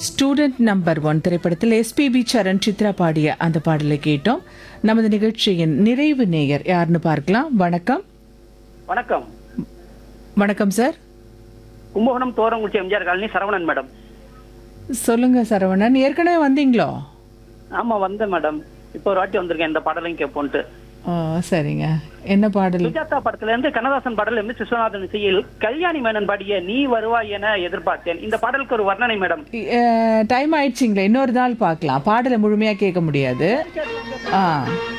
student number one திரைப்படத்தில் SPB Charan Chithra பாடிய அந்த பாடலை கேட்டோம் நமது நிகழ்ச்சியின் நிறைவு நேயர் யாருன்னு பார்க்கலாம் வணக்கம் வணக்கம் வணக்கம் சார் கும்பகோணம் தோரங்குச்சி எம்ஜிஆர் காலனி சரவணன் மேடம் சொல்லுங்க சரவணன் ஏற்கனவே வந்தீங்களோ ஆமா வந்தேன் மேடம் இப்போ ஒரு வாட்டி வந்திருக்கேன் இந்த பாடலையும் கேட்போன்ட்டு ஆ, சரிங்க என்ன பாடல் சுஜாதா படத்துல இருந்து கண்ணதாசன் பாடல் எம் எஸ் விஸ்வநாதன் இசையில் கல்யாணி மேனன் பாடிய நீ வருவாய் என எதிர்பார்த்தேன் இந்த பாடலுக்கு ஒரு வர்ணனை மேடம் டைம் ஆயிடுச்சிங்களே இன்னொரு நாள் பார்க்கலாம் பாடலை முழுமையாக கேட்க முடியாது ஆ